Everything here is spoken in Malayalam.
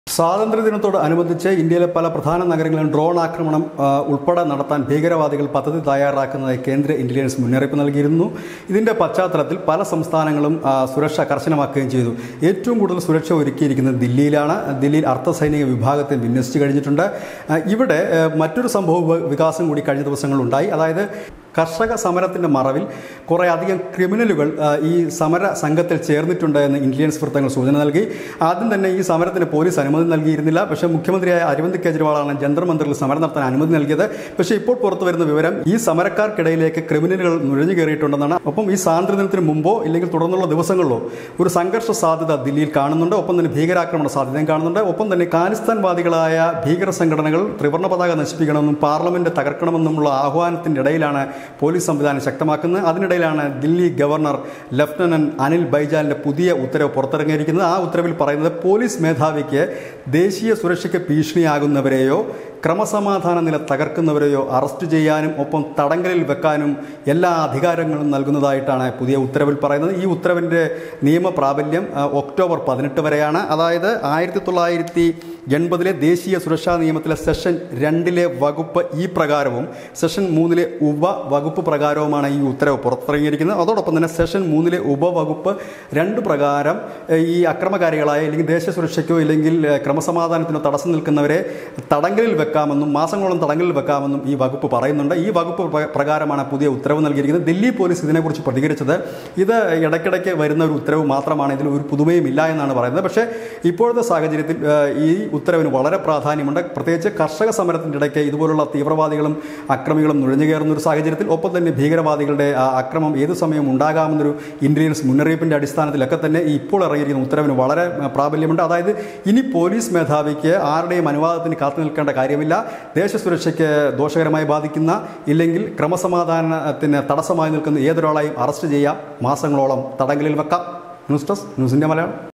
സ്വാതന്ത്ര്യദിനത്തോട് അനുബന്ധിച്ച് ഇന്ത്യയിലെ പല പ്രധാന നഗരങ്ങളിലും ഡ്രോൺ ആക്രമണം ആ, ഉൾപ്പെടെ നടത്താൻ ഭീകരവാദികൾ പദ്ധതി തയ്യാറാക്കുന്നതായി കേന്ദ്ര ഇന്റലിജൻസ് മുന്നറിയിപ്പ് നൽകിയിരുന്നു ഇതിന്റെ പശ്ചാത്തലത്തിൽ പല സംസ്ഥാനങ്ങളും ആ, സുരക്ഷ കർശനമാക്കുകയും ചെയ്തു ഏറ്റവും കൂടുതൽ സുരക്ഷ ഒരുക്കിയിരിക്കുന്നത് ദില്ലിയിലാണ് ദില്ലിയിൽ അർദ്ധസൈനിക വിഭാഗത്തെ വിന്യസിച്ചു കഴിഞ്ഞിട്ടുണ്ട് ആ, ഇവിടെ ആ, മറ്റൊരു സംഭവ വി- വികാസം കൂടി കഴിഞ്ഞ ദിവസങ്ങളുണ്ടായി അതായത് കർഷക സമരത്തിന്റെ മറവിൽ കുറേ അധികം ക്രിമിനലുകൾ ആ, ഈ സമര സംഘത്തിൽ ചേർന്നിട്ടുണ്ട് എന്ന് ഇന്റലിജൻസ് വൃത്തങ്ങൾ സൂചന നൽകി ആദ്യം തന്നെ ഈ സമരത്തിന് പോലീസ് അനുമതി നൽകിയിരുന്നില്ല പക്ഷേ മുഖ്യമന്ത്രിയായ അരവിന്ദ് കെജ്രിവാളാണ് ജന്തർ മന്ദിറിൽ സമരം നടത്താൻ അനുമതി നൽകിയത് പക്ഷേ ഇപ്പോൾ പുറത്തു വരുന്ന വിവരം ഈ സമരക്കാർക്കിടയിലേക്ക് ക്രിമിനലുകൾ നുഴഞ്ഞു കയറിയിട്ടുണ്ടെന്നാണ് ഒപ്പം ഈ സ്വാതന്ത്ര്യദിനത്തിന് മുമ്പോ ഇല്ലെങ്കിൽ തുടർന്നുള്ള ദിവസങ്ങളിലോ ഒരു സംഘർഷ സാധ്യത ദില്ലിയിൽ കാണുന്നുണ്ട് ഒപ്പം തന്നെ ഭീകരാക്രമണ സാധ്യതയും കാണുന്നുണ്ട് ഒപ്പം തന്നെ ഖാലിസ്ഥാൻവാദികളായ ഭീകര സംഘടനകൾ ത്രിവർണ്ണ പതാക നശിപ്പിക്കണമെന്നും പാർലമെന്റ് തകർക്കണമെന്നുമുള്ള ആഹ്വാനത്തിന്റെ ഇടയിലാണ് പോലീസ് സംവിധാനം ശക്തമാക്കുന്നത് അതിനിടയിലാണ് ദില്ലി ഗവർണർ ലഫ്റ്റനന്റ് അനിൽ ബൈജാലിന്റെ പുതിയ ഉത്തരവ് പുറത്തിറങ്ങിയിരിക്കുന്നത് ആ ഉത്തരവിൽ പറയുന്നത് പോലീസ് മേധാവിക്ക് ദേശീയ സുരക്ഷയ്ക്ക് ഭീഷണിയാകുന്നവരെയോ ക്രമസമാധാന നില തകർക്കുന്നവരെയോ അറസ്റ്റ് ചെയ്യാനും ഒപ്പം തടങ്കലിൽ വെക്കാനും എല്ലാ അധികാരങ്ങളും നൽകുന്നതായിട്ടാണ് പുതിയ ഉത്തരവിൽ പറയുന്നത് ഈ ഉത്തരവിൻ്റെ നിയമപ്രാബല്യം ആ, ഒക്ടോബർ പതിനെട്ട് വരെയാണ് അതായത് ആയിരത്തി തൊള്ളായിരത്തി എൺപതിലെ ദേശീയ സുരക്ഷാ നിയമത്തിലെ സെഷൻ രണ്ടിലെ വകുപ്പ് ഈ പ്രകാരവും സെഷൻ മൂന്നിലെ ഉപവകുപ്പ് പ്രകാരവുമാണ് ഈ ഉത്തരവ് പുറത്തിറങ്ങിയിരിക്കുന്നത് അതോടൊപ്പം തന്നെ സെഷൻ മൂന്നിലെ ഉപവകുപ്പ് രണ്ട് പ്രകാരം ഏഹ്, ഈ അക്രമകാരികളായ അല്ലെങ്കിൽ ദേശീയ സുരക്ഷയ്ക്കോ ഇല്ലെങ്കിൽ ഏഹ്, ക്രമസമാധാനത്തിനോ തടസ്സം നിൽക്കുന്നവരെ തടങ്കലിൽ വെക്കാമെന്നും മാസങ്ങളോളം തടങ്കലിൽ വെക്കാമെന്നും ഈ വകുപ്പ് പറയുന്നുണ്ട് ഈ വകുപ്പ് പ്ര- പ്രകാരമാണ് പുതിയ ഉത്തരവ് നൽകിയിരിക്കുന്നത് ദില്ലി പോലീസ് ഇതിനെക്കുറിച്ച് പ്രതികരിച്ചത് ഇത് ഇടയ്ക്കിടയ്ക്ക് വരുന്ന ഒരു ഉത്തരവ് മാത്രമാണ് ഇതിൽ ഒരു പുതുമയും ഇല്ല എന്നാണ് പറയുന്നത് പക്ഷേ ഇപ്പോഴത്തെ സാഹചര്യത്തിൽ ഏഹ്, ഈ ഉത്തരവിന് വളരെ പ്രാധാന്യമുണ്ട് പ്രത്യേകിച്ച് കർഷക സമരത്തിൻ്റെ ഇടയ്ക്ക് ഇതുപോലുള്ള തീവ്രവാദികളും അക്രമികളും നുഴഞ്ഞു കയറുന്ന ഒരു സാഹചര്യത്തിൽ ഒപ്പം തന്നെ ഭീകരവാദികളുടെ ആ അക്രമം ഏത് സമയവും ഉണ്ടാകാമെന്നൊരു ഇന്റലിജൻസ് മുന്നറിയിപ്പിൻ്റെ അടിസ്ഥാനത്തിലൊക്കെ തന്നെ ഈ ഇപ്പോൾ ഇറങ്ങിയിരിക്കുന്ന ഉത്തരവിന് വളരെ ആ, പ്രാബല്യമുണ്ട് അതായത് ഇനി പോലീസ് മേധാവിക്ക് ആരുടെയും അനുവാദത്തിന് കാത്തു നിൽക്കേണ്ട കാര്യമില്ല ദേശസുരക്ഷയ്ക്ക് ദോഷകരമായി ബാധിക്കുന്ന ഇല്ലെങ്കിൽ ക്രമസമാധാനത്തിന് തടസ്സമായി നിൽക്കുന്ന ഏതൊരാളെയും അറസ്റ്റ് ചെയ്യാം മാസങ്ങളോളം തടങ്കലിൽ വെക്കാം ന്യൂസ് ഡെസ്ക് ന്യൂസിൻ്റെ മലയാളം